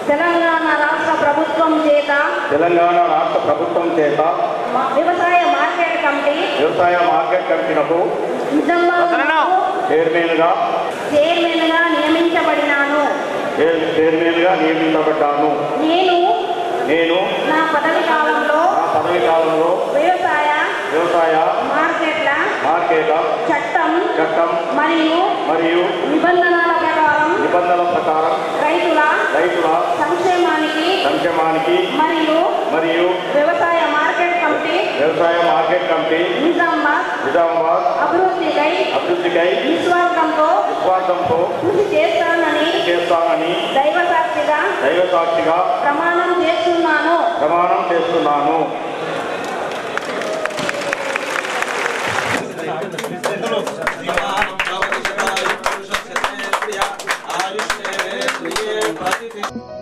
తెలంగాణ రాష్ట్ర ప్రభుత్వం చేత తెలంగాణ రాష్ట్ర ప్రభుత్వం చేత మ- వ్యవసాయ మార్కెట్ కమిటీ వ్యవసాయ మార్కెట్ కమిటీలకు నిజామాబాద్ చైర్మన్గా చైర్మన్గా నియమించబడినాను చైర్- చైర్మన్గా నియమించబడ్డాను నేను నేను నా పదవి కాలంలో నా పదవి కాలంలో వ్యవసాయ వ్యవసాయ మార్కెట్ల మార్కెట్ చట్టం చట్టం మరియు మరియు నిబంధనల ప్రకారం నిబంధనల ప్రకారం రైతుల రైతుల సంక్షేమానికి సంక్షేమానికి మరియు మరియు వ్యవసాయ మార్కెట్ కమిటీ వ్యవసాయ మార్కెట్ కమిటీ నిజామాబాద్ నిజామాబాద్ అభివృద్ధికై అభివృద్ధికై నిస్వార్థంతో విశ్వాసంతో కృషి చేస్తానని చేస్తానని దైవ సాక్షిగా దైవ సాక్షిగా ప్రమాణం చేస్తున్నాను ప్రమాణం చేస్తున్నాను ఆయుష్ే ప్రియ ఆయుష్ే ప్రియే ప్రతిష్ఠ